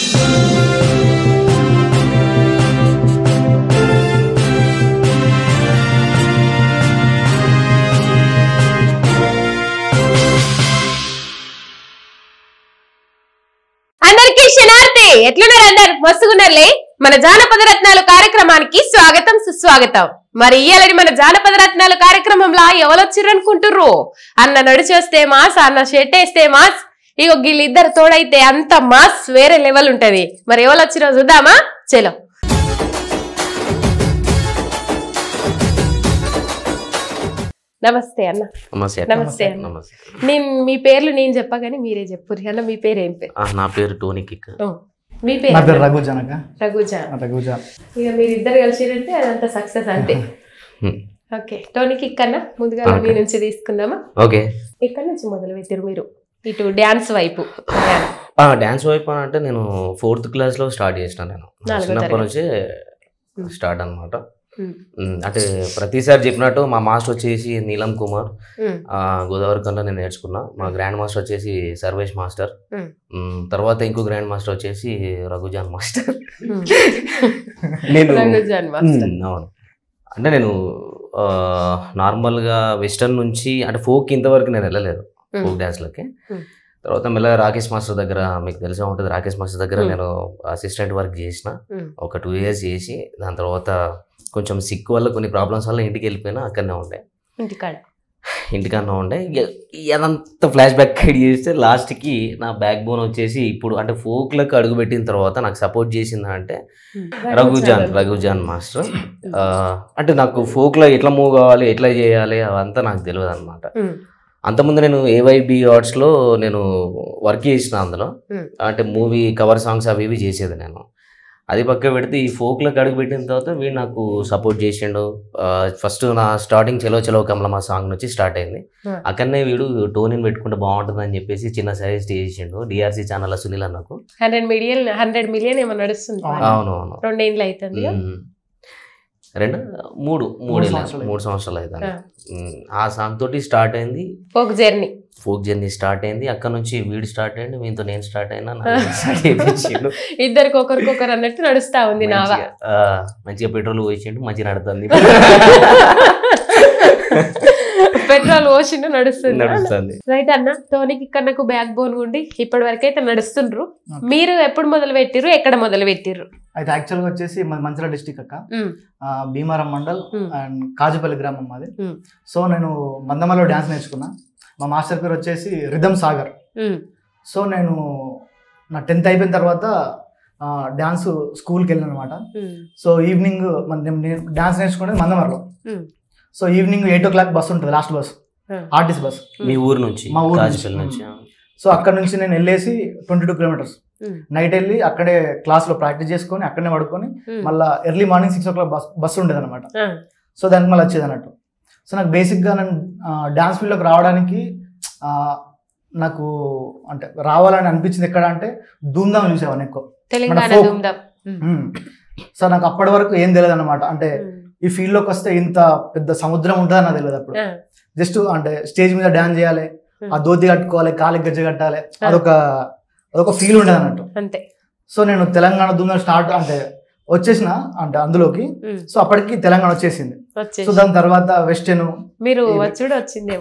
అందరికీ శనార్థి ఎట్లున్నారు అందరు మస్తుగున్నారులే మన జానపద రత్నాలు కార్యక్రమానికి స్వాగతం సుస్వాగతం మరి ఇయ్యాలని మన జానపద రత్నాలు కార్యక్రమంలో ఎవరొచ్చిర్రు అనుకుంటుర్రు అన్న నడిచొస్తే మాస్ అన్న షెట్ వేస్తే మాస్ ఇగో వీళ్ళిద్దరు తోడైతే అంత మాస్ వేరే లెవెల్ ఉంటది మరి ఎవరు వచ్చిరో చూద్దామా చలో నమస్తే అన్న నమస్తే నమస్తే అన్న. నమస్తే నేను మీ పేర్లు నేను చెప్పగానే మీరే చెప్పు అన్న మీ పేరు ఏం పేరు ఆ, నా పేరు టోనీ కిక్ ఓ, మీ నా పేరు పేరు రఘు జనక రఘుజా రఘుజ ఇక మీరిద్దరు కలిసిరంటే అదంతా సక్సెస్ అంతే హ్మ్. ఓకే టోనీకి ఇక్కడనా ముందుగా Okay. మీ నుంచి తీసుకుందామా ఓకే ఇక్కడ నుంచి మొదలు పెట్టారు మీరు ఇటు డ్యాన్స్ వైపు ఆ, డ్యాన్స్ వైపు అని అంటే నేను ఫోర్త్ క్లాస్లో స్టార్ట్ చేసిన నేను నాలుగో చిన్నప్పటి తరగతి. నుంచే Hmm. స్టార్ట్ అనమాట ఉమ్, అంటే ప్రతిసారి చెప్పినట్టు మా మాస్టర్ వచ్చేసి నీలం కుమార్ ఉమ్, ఆ, గోదావరి కన్నా నేను నేర్చుకున్నా మా గ్రాండ్ మాస్టర్ వచ్చేసి సర్వేష్ మాస్టర్ Hmm. మ్, తర్వాత ఇంకో గ్రాండ్ మాస్టర్ వచ్చేసి రఘుజాన్ మాస్టర్ ఉమ్. నేను రఘుజాన్ మాస్టర్. మ్, అవును అంటే నేను ఆ, నార్మల్గా వెస్టర్న్ నుంచి అంటే ఫోక్ ఇంతవరకు నేను వెళ్ళలేదు ఉమ్, ఫోక్ డ్యాన్స్లకి Hmm. తర్వాత మెల్లగా రాకేష్ మాస్టర్ దగ్గర మీకు తెలిసే ఉంటుంది రాకేష్ మాస్టర్ దగ్గర Hmm. నేను అసిస్టెంట్ వర్క్ చేసిన ఉమ్, ఒక టూ ఇయర్స్ చేసి దాని తర్వాత కొంచెం సిక్ వల్ల కొన్ని ప్రాబ్లమ్స్ వల్ల ఇంటికి వెళ్ళిపోయినా అక్కడనే ఉండే ఇంటికాడ ఇంటికన్నా ఉండే ఇక అదంతా ఫ్లాష్ బ్యాక్ కైడ్ చేస్తే లాస్ట్కి నా బ్యాక్ బోన్ వచ్చేసి ఇప్పుడు అంటే ఫోక్లకు అడుగుపెట్టిన తర్వాత నాకు సపోర్ట్ చేసింది అంటే ఉమ్. రఘుజాన్ రఘుజాన్ మాస్టర్ ఆ, అంటే నాకు ఫోక్లో ఎట్లా మూవ్ కావాలి ఎట్లా చేయాలి అవంతా నాకు తెలియదు అనమాట ఉమ్, అంతకుముందు నేను ఏవైబి ఆర్ట్స్లో నేను వర్క్ చేసిన అందులో Hmm. అంటే మూవీ కవర్ సాంగ్స్ అవి ఇవి చేసేది నేను అది పక్క పెడితే ఈ ఫోక్లోకి అడుగు పెట్టిన తర్వాత వీడు నాకు సపోర్ట్ చేసిండు ఫస్ట్ నా స్టార్టింగ్ చెలో చెలో కమలమా సాంగ్ నుంచి స్టార్ట్ అయింది Hmm. అక్కడనే వీడు టోనీని పెట్టుకుంటే బాగుంటుంది అని చెప్పేసి చిన్న సజెస్ట్ చేసిండు డిఆర్సీ ఛానల్ సునీల్ అన్నకు హండ్రెడ్ మిలియన్ హండ్రెడ్ మిలియన్ ఏమో నడుస్తుంది అవును. అవును అవును రెండేళ్ళు అవుతుంది మ్మ్. రెండు మూడు మూడు మూడు ఏళ్ళ- సంవత్సరాలు మూడు సంవత్సరాలు అయితే ఆ. ఆ సాంగ్ తోటి స్టార్ట్ అయింది folk journey folk journey start అయింది అక్కడ నుంచి వీడు స్టార్ట్ అయ్యింది వీటితో నేను స్టార్ట్ అయినా నన్ను start చేయించిండు. ఇద్దరికి ఒకరికొకరు అన్నట్టు నడుస్తా ఉంది నావా మంచిగా, ఆ, మంచిగా పెట్రోల్ పోయించిండు మంచిగా నడుతుంది పెట్రోల్ ఓషన్ నడుస్తుంది నడుస్తుంది రైట్ అన్న టోనీకి కన్నకు బ్యాక్ బోన్ ఉండి ఇప్పటి వరకు అయితే నడుస్తుండ్రు మీరు ఎప్పుడు మొదలు పెట్టిర్రు ఎక్కడ మొదలు పెట్టిర్రు అయితే యాక్చువల్గా వచ్చేసి మన మంచిర్యాల డిస్టిక్ అక్క ఉమ్, ఆ, భీమారం మండల్ ఉమ్, అండ్ కాజుపల్లి గ్రామం మాది ఉమ్. సో నేను మందమలో డ్యాన్స్ నేర్చుకున్నా మా మాస్టర్ పేరు వచ్చేసి రిధమ్ సాగర్ ఉమ్, సో నేను నా టెన్త్ అయిపోయిన తర్వాత డ్యాన్స్ స్కూల్కి వెళ్ళాను అనమాట ఉమ్, సో ఈవినింగ్ మన నేను డ్యాన్స్ నేర్చుకునేది మందమర్లో um. So evening eight o'clock bus ఉంటుంది లాస్ట్ బస్ ఆ. ఆర్టీసీ బస్ మీ ఊరు నుంచి మా ఊరు నుంచి. కాజిపల్లి నుంచి సో అక్కడ నుంచి నేను వెళ్ళేసి twenty two kilometres um, night వెళ్ళి అక్కడే క్లాస్లో ప్రాక్టీస్ చేసుకొని అక్కడనే పడుకొని ఉమ్. మళ్ళీ early morning six o'clock bus bus ఉండేది అనమాట ఆ, సో దానికి మళ్ళీ వచ్చేది అన్నట్టు సో నాకు బేసిక్గా నేను డ్యాన్స్ ఫీల్డ్లోకి రావడానికి ఆ, నాకు అంటే రావాలని అనిపించింది ఎక్కడ అంటే ధూమ్ధామ్ చూసేవాడిని ఎక్కువ Telangana folk. Dhoomdhaam um, hmm. So నాకు అప్పటి వరకు ఏం తెలియదు అనమాట అంటే ఉమ్, ఈ ఫీల్డ్లోకి వస్తే ఇంత పెద్ద సముద్రం ఉంటుందని నాకు తెలియదు అప్పుడు ఆ, జస్ట్ అంటే స్టేజ్ మీద డాన్స్ చేయాలి ఆ ధోతి కట్టుకోవాలి కాలికి గజ్జ కట్టాలి అదొక అదొక ఫీల్ ఉండేది అన్నట్టు అంతే సో నేను తెలంగాణ ధూమ్ధామ్ స్టార్ట్ అంటే వచ్చేసిన అంటే అందులోకి ఉమ్, సో అప్పటికి తెలంగాణ వచ్చేసింది సో వచ్చేసి దాని తర్వాత వెస్టర్న్ మీరు ఇది- వచ్చుడు వచ్చిందేమో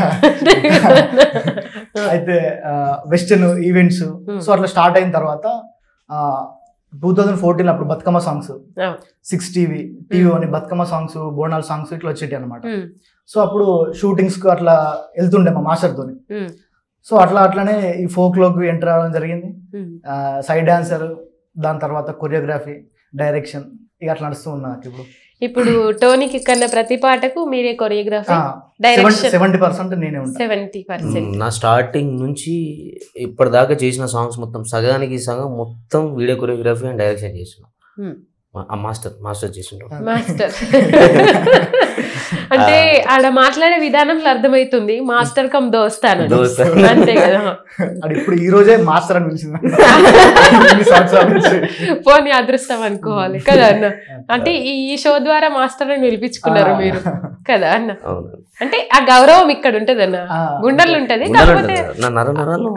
అయితే వెస్టర్న్ ఈవెంట్స్ Hmm. సో అట్లా స్టార్ట్ అయిన తర్వాత టూ థౌజండ్ ఫోర్టీన్ అప్పుడు బతుకమ్మ సాంగ్స్ ఆ, సిక్స్ టీవీ టీవీ అని బతుకమ్మ సాంగ్స్ బోనాల్ సాంగ్స్ ఇట్లా వచ్చేటి అనమాట ఉమ్, సో అప్పుడు షూటింగ్స్ కు అట్లా వెళ్తుండే మా మాస్టర్ తోని ఉమ్, సో అట్లా అట్లనే ఈ ఫోక్ లోకి ఎంటర్ అవ్వడం జరిగింది ఉమ్. సైడ్ డాన్సర్ దాని తర్వాత కొరియోగ్రఫీ డైరెక్షన్ ఇక అట్లా నడుస్తూ ఉన్నా నాకు ఇప్పుడు ఇప్పుడు టోనీకి కన్నా ప్రతి పాటకు మీరే కొరియోగ్రఫీ డైరెక్షన్ సెవెంటీ పర్సెంట్ నేనే ఉంటాను సెవెంటీ పర్సెంట్ నా స్టార్టింగ్ నుంచి ఇప్పటిదాకా చేసిన సాంగ్స్ మొత్తం సగానికి సగం మొత్తం వీడియో కొరియోగ్రఫీ అండ్ డైరెక్షన్ చేసిన Hmm. మా- ఆ మాస్టర్ మాస్టర్ చేసిండు మాస్టర్ అంటే ఆడ మాట్లాడే విధానంలో అర్థమైతుంది మాస్టర్ కమ్ దోస్తాను దోస్త. అంతే కదా అది ఇప్పుడు ఈ రోజే మాస్టర్ అని పిలిచింది ఇన్ని సంవత్సరాల నుంచి పోనీ అదృష్టం అనుకోవాలి కదా అన్న అంటే ఈ షో ద్వారా మాస్టర్ అని పిలిపించుకున్నారు మీరు కదా అన్న అవును అంటే ఆ గౌరవం ఇక్కడ ఉంటది అన్న ఆ, గుండెలు ఉంటది ఉండాలి కాకపోతే ఉంటుంది. నా నర నరాలు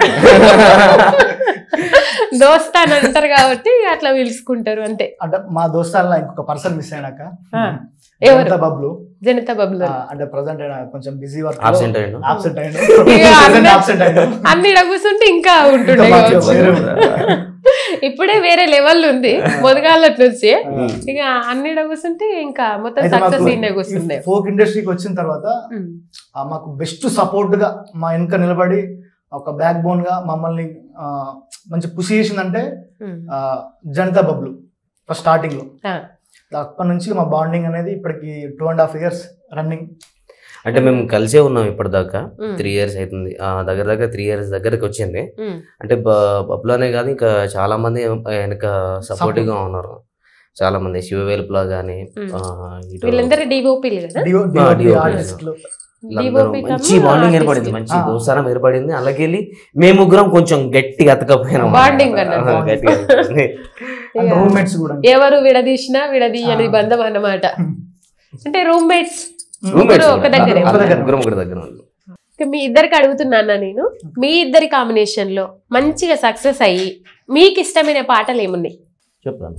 దోస్తాను అంటారు కాబట్టి అట్లా పిలుచుకుంటారు అంతే అంటే మా దోస్తాల్లో ఇంకొక పర్సన్ మిస్ అయినాక ఆ, ఎవరు? జనతా బబ్లు జనతా బబుల్ ఆ, అంటే ప్రజెంట్ కొంచెం బిజీ వర్క్ Absent అయ్యిండు. ఆబ్సెంట్ ఇక అందరూ- ఆబ్సెంట్ అయ్యాడు అన్ని ఈడ కూర్చుంటే ఇంకా ఉంటుండే ఇంకా మంచిగా కావచ్చు. వేరే ఇప్పుడే వేరే లెవెల్ ఉంది మొదగాళ్ళ నుంచి ఆ. ఇక అన్ని ఈడ కూర్చుంటే ఇంకా మొత్తం అయితే సక్సెస్ ఇన్నే కూర్చుండే మాకు ఫోక్ ఇండస్ట్రీకి వచ్చిన తర్వాత ఉమ్, ఆ, మాకు బెస్ట్ సపోర్ట్ గా మా వెనుక నిలబడి ఒక బ్యాక్ బోన్ గా మమ్మల్ని ఆ, మంచి పుష్ చేసిందంటే ఉమ్, ఆ, జనతా బబ్లు ఫస్ట్ స్టార్టింగ్ లో ఆ, అప్పటి నుంచి మా బాండింగ్ అనేది ఇప్పటికి two and half years running అంటే మేము కలిసే ఉన్నాం ఇప్పటిదాకా ఉమ్, త్రీ ఇయర్స్ అవుతుంది ఆ, దగ్గర దగ్గర త్రీ ఇయర్స్ దగ్గరికి వచ్చింది ఉమ్, అంటే పబ్లోనే కాదు ఇంకా చాలా మంది వెనక సపోర్టివ్ గా ఉన్నారు చాలా మంది శివవేలుపులా గానీ ఉమ్. ఆ, ఇటు వీళ్ళందరూ డిఓపీలు కదా DOP. ఆర్టిస్టులు వీళ్ళందరూ DOP మంచి కన్నా బాండింగ్ artist. ఏర్పడింది మంచి ఆ. దోస్తానం ఏర్పడింది అలాగెళ్ళి మేము ముగ్గురం కొంచెం గట్టిగా అతకపోయినాం Bonding అన్నమాట. ఆ, గట్టిగా అతుక్కొని. ఇక రూమ్మేట్స్ కూడా ఎవరు విడదీసినా విడదీయని ఆ. బంధం అన్నమాట అంటే రూమ్మేట్స్ Roommates ఒక దగ్గరే ఒక ఉన్నారా? దగ్గర ముగ్గురం ఒక దగ్గర ఉన్నాం. మీ ఇద్దరికి అడుగుతున్నానా నేను మీ ఇద్దరి కాంబినేషన్ లో మంచిగా సక్సెస్ అయ్యి మీకు ఇష్టమైన పాటలు ఏమున్నాయి చెప్పాను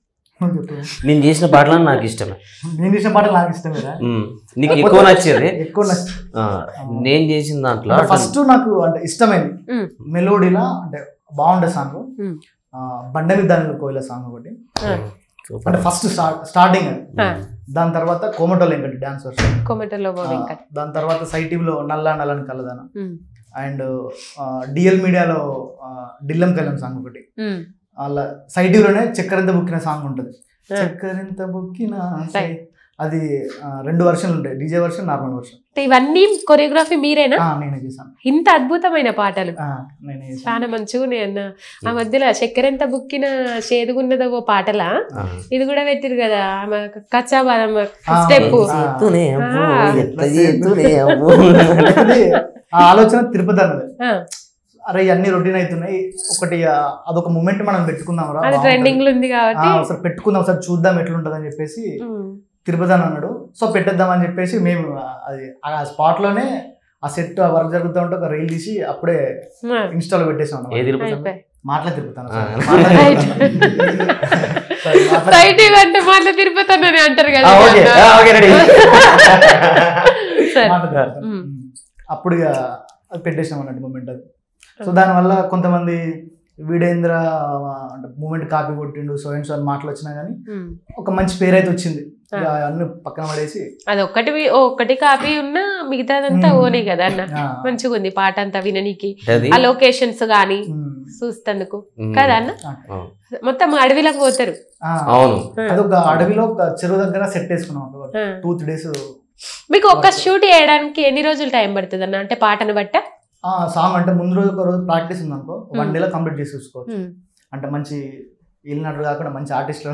నేను చేసిన పాటలు నాకు ఇష్టమే నేను చేసిన పాటలు నాకు ఇష్టం కదా ఉమ్. నీకు ఎక్కువ నచ్చేది ఎక్కువ నచ్చ- ఆ, నేను చేసిన దాంట్లో అంటే ఫస్ట్ నాకు అంటే ఇష్టమైంది ఉమ్, మెలోడీలా అంటే బాగుండే సాంగ్ ఉమ్, బండమి దాని కోయిల సాంగ్ ఒకటి ఆ, సూపర్. అంటే ఫస్ట్ స్టార్ట్ స్టార్టింగ్ అది ఆ, దాని తర్వాత కోమటోల్ ఇంకటి డాన్స్ వర్షన్ కొమటలో వెంకట్ దాని తర్వాత సైటీవ్లో నల్లా నల్లని కలదాన ఉమ్, అండ్ డిఎల్ మీడియాలో డిల్లం కళ్యాణ్ సాంగ్ ఒకటి ఉమ్, అలా సైటీవ్లోనే చక్కెరంత బుక్కిన సాంగ్ ఉంటుంది ఆ. చక్కెరంత బుక్కిన Right. అది ఆ, రెండు వర్షన్లు ఉంటాయి డీజే వర్షన్ నార్మల్ వర్షన్ అంటే ఇవన్నీ కొరియోగ్రఫీ మీరేనా నేనే చేశాను ఇంత అద్భుతమైన పాటలు ఆ, నేనే చేశాను చాలా మంచిగా నేను ఆ మధ్యలో చక్కెరెంత బుక్కిన చేదుగున్నదో ఓ పాటలా ఆ. ఇది కూడా పెట్టిరు కదా ఆమె కచ్చా బాదం ఆ, స్టెప్ ఆ. చేతూనే అవ్వు, ఆ. ఎట్లా చేతూనే అవ్వు. అది ఆ ఆలోచన తిరుపతి అన్నది అరే ఇవన్నీ రొటీన్ అవుతున్నాయి ఒకటి ఆ, అదొక మూమెంట్ మనం పెట్టుకుందాం రా అది బాగుంటది. ట్రెండింగ్ లో ఉంది ఆ, కాబట్టి ఒకసారి పెట్టుకుందాం ఒకసారి చూద్దాం ఎట్లుంటది అని చెప్పేసి ఉమ్, తిరుపతి అని అన్నాడు సో పెట్టేద్దాం అని చెప్పేసి మేము ఆ, అది ఆ స్పాట్ లోనే ఆ సెట్ ఆ వర్క్ జరుగుతూ ఉంటే ఒక రీల్ తీసి అప్పుడే ఆ, ఇన్స్టాలో పెట్టేసాం అన్నమాట. ఏ తిరుపతి అయిపోయి. మాటలే తిరుగుతాను ఆ. Right. సైట్ అంటే మాటలు తిరుపతి అంటారు కదా ఆ, ఓకే ఆ, ఓకే రెడీ సరే. మాట్లాడుతాను అప్పుడు ఇక అది పెట్టేసాం అన్నట్టు మూమెంట్ అది సో దానివల్ల కొంతమంది వీడేంద్ర ఆ, అంటే మూమెంట్ కాపీ కొట్టిండు సో అండ్ సో అని మాటలు వచ్చినా కానీ ఉమ్. ఒక మంచి పేరు అయితే వచ్చింది ఇక అన్ని పక్కన పడేసి అది ఒక్కటి వి- ఒక్కటి కాపీ ఉన్నా మిగతాదంతా ఉమ్. ఓనే కదా అన్న ఆ, మంచిగా ఉంది పాట అంతా విననీకి అది ఆ లొకేషన్స్ గానీ ఉమ్, చూస్తందుకు ఉమ్. కదా అన్న అవును. మొత్తం అడవిలోకి పోతారు ఆ, అవును అదొక అడవిలో ఒక చెరువు దగ్గర సెట్ వేసుకున్నాం ఆ. టూ త్రీ డేస్ మీకు ఒక్క షూట్ చేయడానికి ఎన్ని రోజులు టైం పడుతుంది అన్న అంటే పాటను బట్ట ఆ సాంగ్ అంటే ముందు రోజు ఒక రోజు ప్రాక్టీస్ ఉందనుకో వన్ ఉమ్. డేలో కంప్లీట్ చేసి చూసుకోవచ్చు ఉమ్. అంటే మంచి వెళ్ళినట్టు కాకుండా మంచి ఆర్టిస్టులు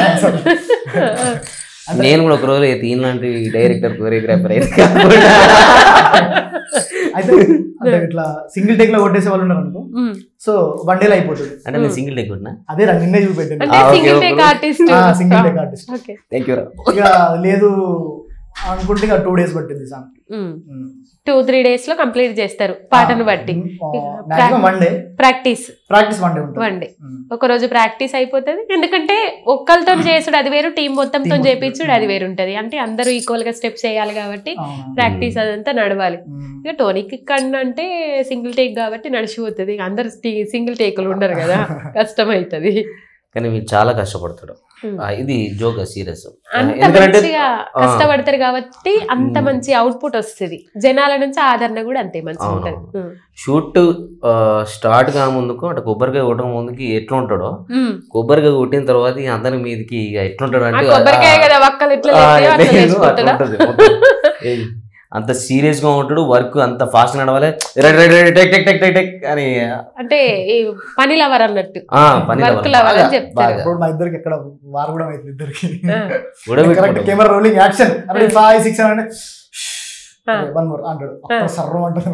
నేను కూడా ఒక రోజు తీన్ లాంటి డైరెక్టర్ కొరియోగ్రాఫర్ అయితే కాకుండా అయితే అంటే ఇట్లా సింగిల్ టేక్ లో కొట్టేసే వాళ్ళు ఉన్నారు అనుకో ఉమ్. సో వన్ డేలో అయిపోతుంది అంటే నేను సింగిల్ టేక్ ఉన్నా అదే రా నిన్నే చూపెట్టాను అంటే ఆ, okay, single okay. Take artist single take artist okay thank you ఇక లేదు అనుకుంటే ఇక టూ డేస్ పట్టింది సాంగ్ టూ త్రీ డేస్ లో కంప్లీట్ చేస్తారు పాటను బట్టి maximum one day practice practice one day ఉంటుంది వన్ డే ఉమ్. ఒక రోజు ప్రాక్టీస్ అయిపోతుంది ఎందుకంటే ఒక్కరితో చేసుడు అది వేరు టీం మొత్తంతో Team చేపించుడు అది వేరు ఉంటది అంటే అందరూ ఈక్వల్ గా స్టెప్స్ చేయాలి కాబట్టి అవునా? ప్రాక్టీస్ అదంతా నడవాలి ఉమ్. ఇక టోనిక్ కన్నా అంటే సింగిల్ టేక్ కాబట్టి నడిచిపోతుంది ఇక అందరు సింగిల్ టేకులు ఉండరు కదా కష్టం అవుతుంది కానీ మీరు చాలా కష్టపడతాడు Hmm. ఆ, ఇది జోక్ సీరియస్ అంత ఎందుకంటే మంచిగా ఆ. కష్టపడతారు కాబట్టి అంత Hmm. మంచి అవుట్పుట్ వస్తుంది జనాల నుంచి ఆదరణ కూడా అంతే మంచిగా అవునవును. ఉంటుంది షూట్ స్టార్ట్ గా ముందుకు అంటే కొబ్బరికాయ కొట్టక ముందుకి ఎట్లా ఉంటాడో ఉమ్. కొబ్బరికాయ కొట్టిన తర్వాత ఇక అందరి మీదకి ఇక ఎట్లుంటాడు ఆ అంటే కొబ్బరికాయ ఆ, కదా వక్కలు ఇట్లా ఆ, లేస్తాయో అట్లా లేదు, వేసుకుంటాడా? అట్లా ఉంటది మొత్తం. ఏయ్, అంత సీరియస్ గా ఉంటాడు వర్క్ అంత ఫాస్ట్ నడవాలి red red red take take take take take అని అంటే ఈ పని లవర్ అన్నట్టు ఆ, పని Work లవర్. లవర్ అని బాగా, చెప్తారు. బాగా. ఇప్పుడు మా ఇద్దరికి ఎక్కడ వారు కూడా అవుతుంది ఇద్దరికి ఆ, కరెక్ట్ ఉడబెట్టుకుంటాం. కెమెరా రోలింగ్ యాక్షన్ అంటే ఫైవ్ సిక్స్ అంటే ఆ. వన్ మోర్ అంటాడు ఆ. అప్పుడు సర్వం అంటాడు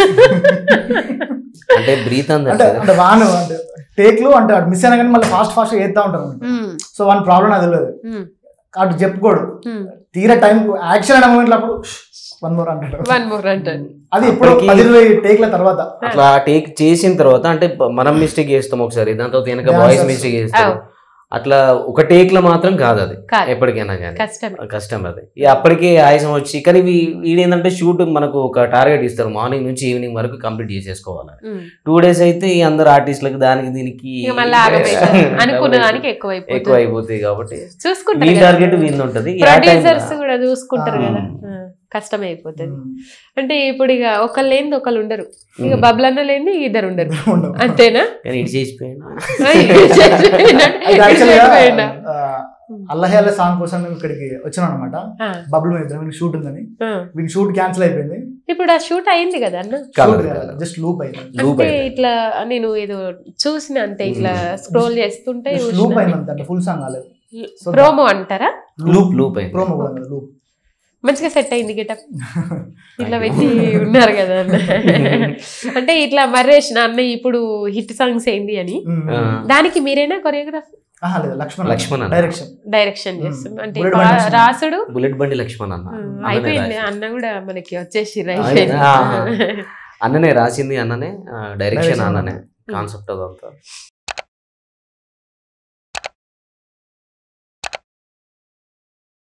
అంటే బ్రీత్ అంటే అంది అంటే వాను అంటే టేక్లు అంటే మిస్ అయినా కానీ మళ్ళీ ఫాస్ట్ ఫాస్ట్ చేస్తా ఉంటారు ఉమ్, సో వన్ ప్రాబ్లం అది తెలియదు ఉమ్, అటు చెప్పుకోడు ఉమ్. తీరా టైం యాక్షన్ అనే మూమెంట్లో అప్పుడు వన్ మోర్ అంటాడు వన్ మోర్ అంటారు అది ఇప్పుడు అప్పటికి- పది ఇరవై టేక్ల తర్వాత అట్లా టేక్ చేసిన తర్వాత అంటే ప- మనం మిస్టేక్ చేస్తాం ఒకసారి దాని తర్వాత వెనక బాయ్స్ Dancers. మిస్టేక్ చేస్తాం అవు. అట్లా ఒక టేక్ లో మాత్రం కాదు అది కాదు ఎప్పటికైనా కానీ కష్టమే కష్టం అది ఇక అప్పటికే ఆయాసం వచ్చి కానీ వీ- వీడేంటంటే షూట్ మనకు ఒక టార్గెట్ ఇస్తారు మార్నింగ్ నుంచి ఈవినింగ్ వరకు కంప్లీట్ చేసేసుకోవాలి ఉమ్. టూ డేస్ అయితే ఈ అందరు ఆర్టిస్టులకు దానికి దీనికి ఇక మళ్ళీ ఆగమైపోతుంది అనుకున్న దానికి ఎక్కువ ఎక్కువ అయిపోతుంది అయిపోతాయి కాబట్టి చూసుకుంటారు వీళ్ళ కదా. టార్గెట్ వీళ్ళ ఉంటది ఈ ఆ ప్రొడ్యూసర్స్ time కూడా చూసుకుంటారు ఆ. కదా ఆ, కష్టమే అయిపోతుంది అంటే ఇప్పుడు ఇక ఒకళ్ళు లేనిది ఒకళ్ళు ఉండరు ఇక ఉమ్. బబ్లన్న లేని ఇద్దరు ఉండరు ఉండవు. అంతేనా కానీ ఇటు చేసిపోయినా అది యాక్చువల్గా పోయినా. అల్లహే అల్ల సాంగ్ కోసం మేము ఇక్కడికి వచ్చినాం అనమాట ఆ, బబుల్ మీద ఇద్దరం వీళ్ళకి షూట్ ఉందని ఆ. వీళ్ళ షూట్ క్యాన్సిల్ అయిపోయింది ఇప్పుడు ఆ షూట్ అయింది కదా అన్న కాదు, షూట్ కాదు. జస్ట్ లూప్ అయింది Loop అంటే అయింది. ఇట్లా నేను ఏదో చూసిన అంతే ఇట్లా స్క్రోల్ చేస్తుంటే లూప్ అయింది అంతే అంటే ఫుల్ సాంగ్ కాలేదు So ప్రోమో అంటారా లూప్ లూప్ అయింది ప్రోమో కూడా లూప్ మంచిగా సెట్ అయింది గెటప్ ఇట్లా పెట్టి ఉన్నారు కదా అన్న అంటే ఇట్లా మర్రేష్ అన్న ఇప్పుడు హిట్ సాంగ్స్ ఏంది అని ఆ. దానికి మీరేనా కొరియోగ్రాఫ్ లేదు లక్ష్మణ్ లక్ష్మణ్ అన్న. డైరెక్షన్ డైరెక్షన్ చేస్తుంది అంటే Bullet పా- బండి లక్ష్మణ్. రాసుడు బుల్లెట్ బండి లక్ష్మణ్ అన్న ఉమ్, అన్ననే అయిపోయింది రాసి- అన్న కూడా మనకి వచ్చేసి అయిపోయింది. ఆహా. అన్ననే రాసింది అన్ననే డైరెక్షన్ Direction అన్ననే అన్ననే. కాన్సెప్ట్ అదంతా